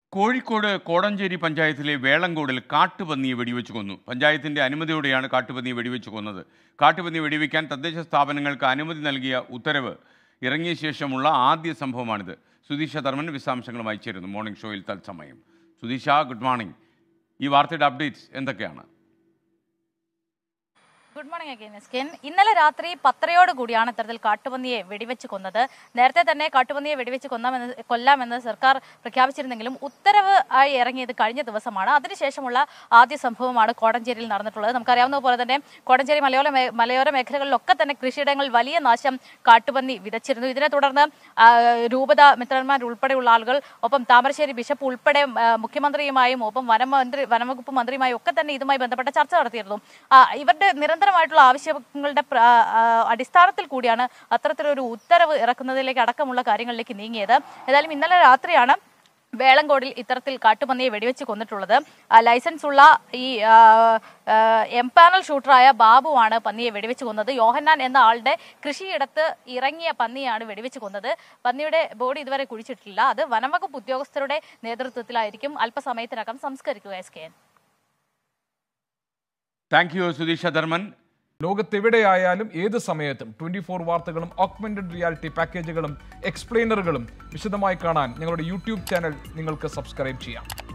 കോഴിക്കോട് കോടഞ്ചേരി പഞ്ചായത്തിലെ വേളങ്കോടിൽ കാട്ടുപന്നിയെ വെടിവെച്ച് കൊന്നു പഞ്ചായത്തിന്റെ അനുമതിയോടെയാണ് കാട്ടുപന്നിയെ വെടിവെച്ച് കൊന്നത് കാട്ടുപന്നി വെടിവെക്കാൻ തദ്ദേശ സ്ഥാപനങ്ങൾക്ക് അനുമതി നൽകിയ ഉത്തരവ് ഇറങ്ങിയ ശേഷമുള്ള ആദ്യ സംഭവമാണിത് സുധീഷ ധർമ്മൻ വിശദാംശങ്ങളുമായി ചേരുന്നു മോർണിംഗ് ഷോയിൽ തത്സമയം സുധീഷ ഗുഡ് മോർണിംഗ് ഈ വാർത്തയുടെ അപ്ഡേറ്റ്സ് എന്തൊക്കെയാണ് ഗുഡ് മോർണിംഗ് അഗൈൻ എസ്കെൻ ഇന്നലെ രാത്രി പത്തരയോട് കൂടിയാണ് ഇത്തരത്തിൽ കാട്ടുപന്നിയെ വെടിവെച്ച് കൊന്നത് നേരത്തെ തന്നെ കാട്ടുപന്നിയെ വെടിവെച്ച് കൊന്നാമെന്ന് കൊല്ലാമെന്ന് സർക്കാർ പ്രഖ്യാപിച്ചിരുന്നെങ്കിലും ഉത്തരവ് ആയി ഇറങ്ങിയത് കഴിഞ്ഞ ദിവസമാണ് അതിനുശേഷമുള്ള ആദ്യ സംഭവമാണ് കോടഞ്ചേരിയിൽ നടന്നിട്ടുള്ളത് നമുക്കറിയാവുന്ന പോലെ തന്നെ കോടഞ്ചേരി മലയോര മേ- മലയോര മേഖലകളിലൊക്കെ തന്നെ കൃഷിയിടങ്ങളിൽ വലിയ നാശം കാട്ടുപന്നി വിതച്ചിരുന്നു ഇതിനെ തുടർന്ന് ആ, രൂപത മിത്രന്മാർ ഉൾപ്പെടെയുള്ള ആളുകൾ ഒപ്പം താമരശ്ശേരി ബിഷപ്പ് ഉൾപ്പെടെ ആ, മുഖ്യമന്ത്രിയുമായും ഒപ്പം വനമന്ത്രി വനവകുപ്പ് മന്ത്രിയുമായും ഒക്കെ തന്നെ ഇതുമായി ബന്ധപ്പെട്ട ചർച്ച നടത്തിയിരുന്നു ആ, ഇവരുടെ നിരന്തരമായിട്ടുള്ള ആവശ്യങ്ങളുടെ പ്ര- ആ, അടിസ്ഥാനത്തിൽ കൂടിയാണ് അത്തരത്തിലൊരു ഉത്തരവ് ഇറക്കുന്നതിലേക്ക് അടക്കമുള്ള കാര്യങ്ങളിലേക്ക് നീങ്ങിയത് ഏതായാലും ഇന്നലെ രാത്രിയാണ് വേളങ്കോടിൽ ഇത്തരത്തിൽ കാട്ടുപന്നിയെ വെടിവെച്ച് കൊന്നിട്ടുള്ളത് ആ, ലൈസൻസ് ഉള്ള ഈ ആ, ആ, എംപാനൽ ഷൂട്ടറായ ബാബുവാണ് പന്നിയെ വെടിവെച്ച് കൊന്നത് യോഹന്നാൻ എന്ന ആളുടെ കൃഷിയിടത്ത് ഇറങ്ങിയ പന്നിയാണ് വെടിവെച്ച് കൊന്നത് പന്നിയുടെ ബോഡി ഇതുവരെ കുഴിച്ചിട്ടില്ല അത് വനംവകുപ്പ് ഉദ്യോഗസ്ഥരുടെ നേതൃത്വത്തിലായിരിക്കും അല്പസമയത്തിനകം സംസ്കരിക്കുക S K N thank you Sudheesh Dharman ലോകത്തെവിടെയായാലും ഏത് സമയത്തും ട്വന്റി ഫോർ വാർത്തകളും ഓഗ്മെന്റഡ് റിയാലിറ്റി പാക്കേജുകളും എക്സ്പ്ലെയിനറുകളും വിശദമായി കാണാൻ ഞങ്ങളുടെ യൂട്യൂബ് ചാനൽ നിങ്ങൾക്ക് സബ്സ്ക്രൈബ് ചെയ്യാം